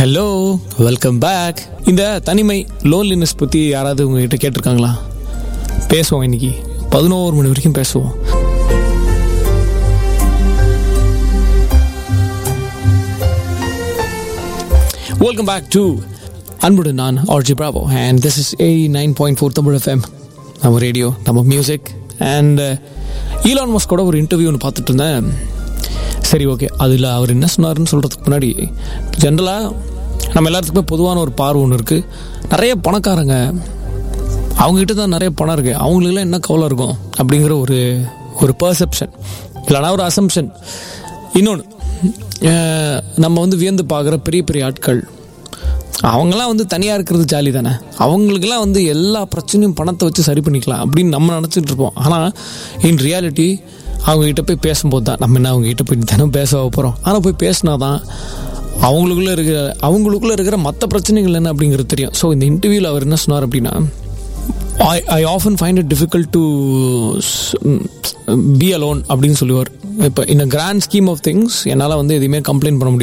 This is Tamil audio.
ஹலோ வெல்கம் பேக் இந்த தனிமை லோன்லினஸ் பற்றி யாராவது உங்ககிட்ட கேட்டிருக்காங்களா பேசுவோம் இன்னைக்கு பதினோரு மணி வரைக்கும் பேசுவோம் வெல்கம் பேக் டு அன்புடு நான் RJ Bravo and this is eighty nine point four Tamil FM நம்ம ரேடியோ நம்ம மியூசிக் அண்ட் ஈலான் மஸ்கோட ஒரு இன்டர்வியூ ஒன்று பார்த்துட்டு இருந்தேன் சரி ஓகே அதில் அவர் என்ன சொன்னாருன்னு சொல்கிறதுக்கு முன்னாடி ஜென்ரலாக நம்ம எல்லாத்துக்குமே பொதுவான ஒரு பார்வை ஒன்று இருக்குது நிறைய பணக்காரங்க அவங்ககிட்ட தான் நிறைய பணம் இருக்குது அவங்களுக்குலாம் என்ன கவலை இருக்கும் அப்படிங்கிற ஒரு ஒரு பர்செப்ஷன் இல்லைனா ஒரு அசம்ஷன் இன்னொன்று நம்ம வந்து வியந்து பார்க்குற பெரிய பெரிய ஆட்கள் அவங்கெல்லாம் வந்து தனியாக இருக்கிறது ஜாலி தானே அவங்களுக்கெல்லாம் வந்து எல்லா பிரச்சனையும் பணத்தை வச்சு சரி பண்ணிக்கலாம் அப்படின்னு நம்ம நினச்சிட்டு இருப்போம் ஆனால் இன் ரியாலிட்டி அவங்ககிட்ட போய் பேசும்போது தான் நம்ம என்ன அவங்ககிட்ட போய் தினம் பேச போகிறோம் ஆனால் போய் பேசினா தான் அவங்களுக்குள்ளே இருக்கிற அவங்களுக்குள்ளே இருக்கிற மற்ற பிரச்சனைகள் என்ன அப்படிங்கிறது தெரியும் ஸோ இந்த இன்டர்வியூவில் அவர் என்ன சொன்னார் அப்படின்னா I I often find it difficult to be alone அப்படின்னு சொல்லுவார் இப்போ இந்த கிராண்ட் ஸ்கீம் ஆஃப் திங்ஸ் என்னால் வந்து எதுவுமே கம்ப்ளைண்ட் பண்ண முடியாது